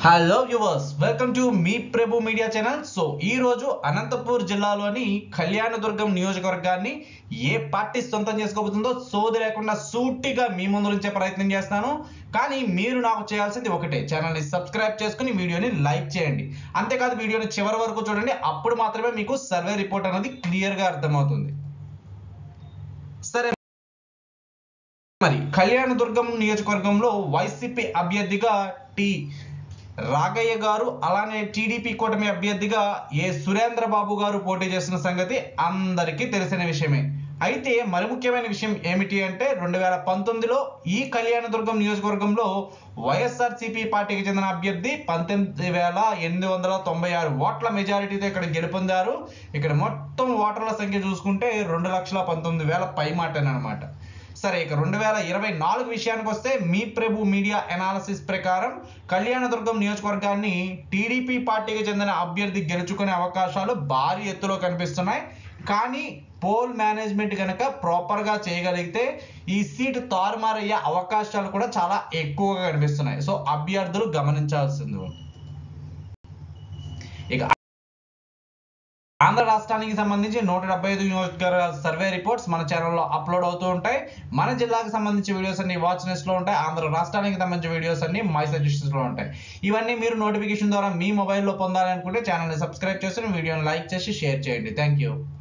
Hello viewers welcome to మీ Prabhu media channel so ఈ రోజు అనంతపూర్ జిల్లాలోని కళ్యాణదుర్గం నియోజకవర్గాన్ని ఏ పార్టీ సొంతం చేసుకోబోతుందో సోది లేకుండా సూటిగా మీ ముందు నుంచే ప్రయత్నం చేస్తాను కానీ మీరు నాకు చేయాల్సింది ఒకటే ఛానల్ని సబ్స్క్రైబ్ చేసుకుని వీడియోని లైక్ చేయండి అంతేకాదు వీడియోని చివరి వరకు చూడండి అప్పుడు మాత్రమే మీకు సర్వే రిపోర్ట్ అనేది క్లియర్గా అర్థమవుతుంది సరే మరి కళ్యాణదుర్గం నియోజకవర్గంలో వైసీపీ అభ్యర్థిగా టి రాగయ్య గారు అలానే టీడీపీ కూటమి అభ్యర్థిగా ఏ సురేంద్ర బాబు గారు పోటీ చేస్తున్న సంగతి అందరికీ తెలిసిన విషయమే అయితే మరి ముఖ్యమైన విషయం ఏమిటి అంటే రెండు వేల పంతొమ్మిదిలో ఈ కళ్యాణదుర్గం నియోజకవర్గంలో వైఎస్ఆర్సీపీ పార్టీకి చెందిన అభ్యర్థి పంతొమ్మిది వేల ఎనిమిది వందల తొంభై ఆరు ఓట్ల మెజారిటీతో ఇక్కడ గెలుపొందారు ఇక్కడ మొత్తం ఓటర్ల సంఖ్య చూసుకుంటే రెండు లక్షల పంతొమ్మిది వేల పై మాటనమాట సరే ఇక రెండు వేల ఇరవై నాలుగు విషయానికి వస్తే మీ ప్రభు మీడియా అనాలసిస్ ప్రకారం కళ్యాణదుర్గం నియోజకవర్గాన్ని టీడీపీ పార్టీకి చెందిన అభ్యర్థి గెలుచుకునే అవకాశాలు భారీ ఎత్తులో కనిపిస్తున్నాయి కానీ పోల్ మేనేజ్మెంట్ కనుక ప్రాపర్గా చేయగలిగితే ఈ సీటు తారుమారయ్యే అవకాశాలు కూడా చాలా ఎక్కువగా కనిపిస్తున్నాయి సో అభ్యర్థులు గమనించాల్సింది ఉంది. ఇక ఆంధ్ర రాష్ట్రానికి సంబంధించి నూట డెబ్బై ఐదు నియోజకవర్గ సర్వే రిపోర్ట్స్ మన ఛానల్లో అప్లోడ్ అవుతూ ఉంటాయి మన జిల్లాకు సంబంధించి వీడియోస్ అన్ని వాచ్ లిస్ట్ లో ఉంటాయి ఆంధ్ర రాష్ట్రానికి సంబంధించిన వీడియోస్ అన్ని మై సజెషన్స్ లో ఉంటాయి ఇవన్నీ మీరు నోటిఫికేషన్ ద్వారా మీ మొబైల్లో పొందాలనుకుంటే ఛానల్ని సబ్స్క్రైబ్ చేసి వీడియోని లైక్ చేసి షేర్ చేయండి థ్యాంక్ యూ